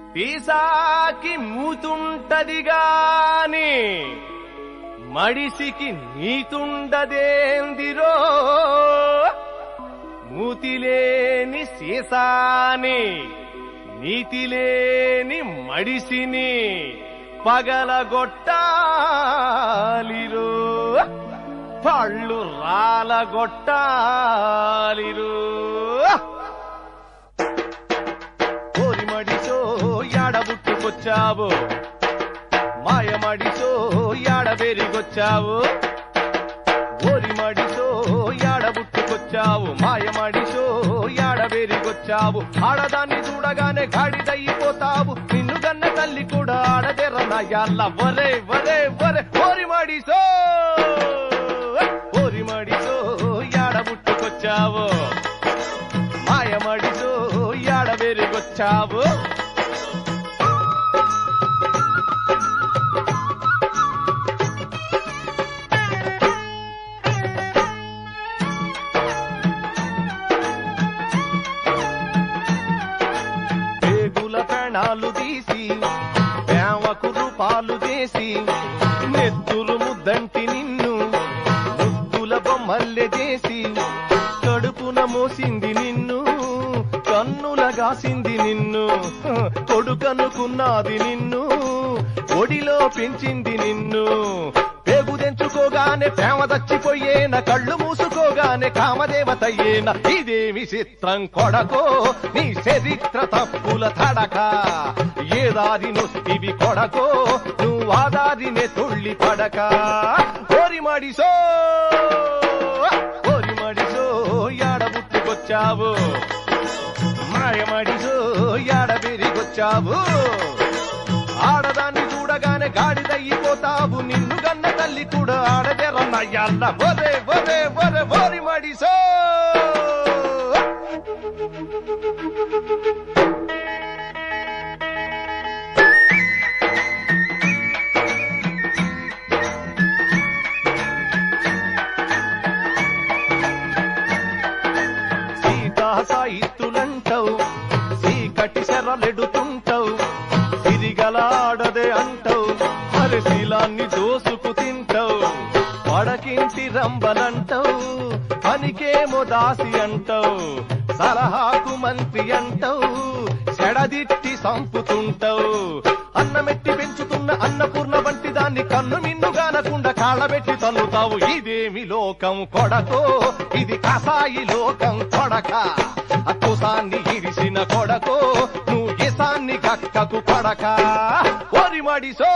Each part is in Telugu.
తీసాకి మూతుంటది గాని మడిసికి నీతుండదేందిరో మూతిలేని సీసాని నీతిలేని మడిసిని పగలగొట్టాలిరో పళ్ళు రాలగొట్టాలిరో కోరి మడిసో యాడబుట్టుకొచ్చావు మాయ మడిసో యాడ బెరిగొచ్చావు ఓరి మడిసో యాడబుట్టుకొచ్చావు మాయ మడిసో యాడ బెరిగొచ్చావు ఆడదాన్ని చూడగానే గాడిదయ్యిపోతావు నిన్ను కన్న తల్లి కూడా ఆడదేరన్న యాళ్ళ వరే వరే వరే ఓరి మడిసో ఓరి మడిసో యాడబుట్టుకొచ్చావు మాయ మడిసో యాడ బెరిగొచ్చావు పేగుల పెణాలు తీసి ప్రేమకు రూపాలు చేసి నెత్తురు ముద్దంటి నిన్ను ముద్దుల బొమ్మల్లె చేసి కడుపున మోసింది నిన్ను కన్నుల గాసింది నిన్ను కొడుకనుకున్నది నిన్ను ఒడిలో పెంచింది నిన్ను పేగు తెంచుకోగానే ప్రేమ దచ్చిపోయేన కళ్ళు మూసుకోగానే కామదేవతయ్యేన ఇదేమి చిత్రం కొడకో నీ చరిత్ర తప్పుల తడక ఏ దారి నొస్తివి కొడకో నువ్వు ఆ దారినే తుళ్ళి పడక ఓరి మడిసో ఓరి మడిసో యాడ పుట్టుకొచ్చావు మాయ మడిసో యాడ బెరిగొచ్చావు ఆడదాన్ని చూడగానే గాడిదయ్యిపోతావు నిన్ను గన్న తల్లి కూడా ఆడదేరన్నయ్యాల ఒరే ఒరే ఒరే ఓరి మడిసో సీతా సాయిత్రులంటావు చీకటి శరలెడుతుంటావు సిరిగలాడదే అంటావు మరి శీలాన్ని దోసుకు తింటావు పడకింటి రంబలంటావు పనికేమో దాసి అంటావు సలహాకు మంత్రి అంటావు చెడదిట్టి సంపుతుంటావు అన్నమెట్టి పెంచుతున్న అన్నపూర్ణ వంటి దాన్ని కన్ను మిన్ను గానకుండా కాళ్ళబెట్టి తల్లుతావు ఇదేమి లోకం కొడకో ఇది కసాయి లోకం కొడక అక్కుసాన్ని ఇరిసిన కొడకో నువ్వు ఇసాన్ని గక్కకు కొడక ఓరి మడిసో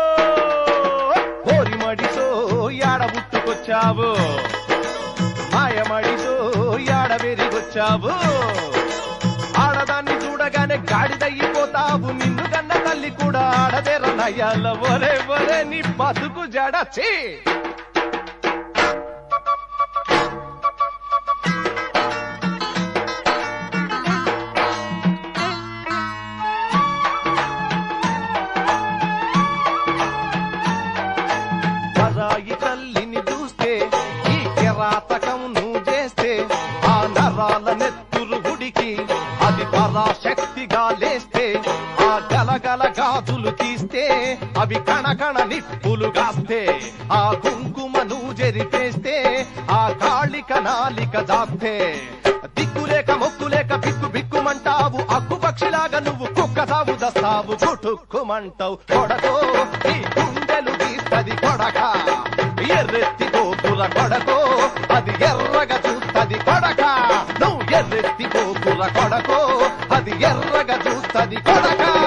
ఓరి మడిసో యాడ పుట్టుకొచ్చావు మాయ మడిసో యాడ బెరిగొచ్చావు ఆడదాన్ని చూడగానే గాడిదయ్యిపోతావు నిన్ను కన్న తల్లి కూడా ఆడదేరనయ్యాల ఒరే ఒరే నీ బతుకు జడచి పరాయి తల్లిని చూస్తే ఈ కిరాతకం నువ్వు చేస్తే ఆ నరాల నెత్తురు గుడికి అది పరాశక్తిగా లేస్తే ఆ గలగల గాజులు తీస్తే అవి కణకణ నిప్పులు గాస్తే ఆ కుంకుమ నువ్వు జరిపేస్తే ఆ కాళిక నాలిక జాస్తే దిక్కులేక మొక్కులేక బిక్కు బిక్కుమంటావు అక్కు పక్షిలాగా నువ్వు కుక్క సాగు దస్తావు కుటుక్కుమంటావు కొడకో ఈ గుండెలు తీస్తది కొడక ఎర్రెత్తి గోపుల కొడకో అది ఎర్రగా చూస్తది కొడక నువ్వు ఎర్రెత్తి గోపుల కొడకో అది ఎర్రగా చూస్తది కొడక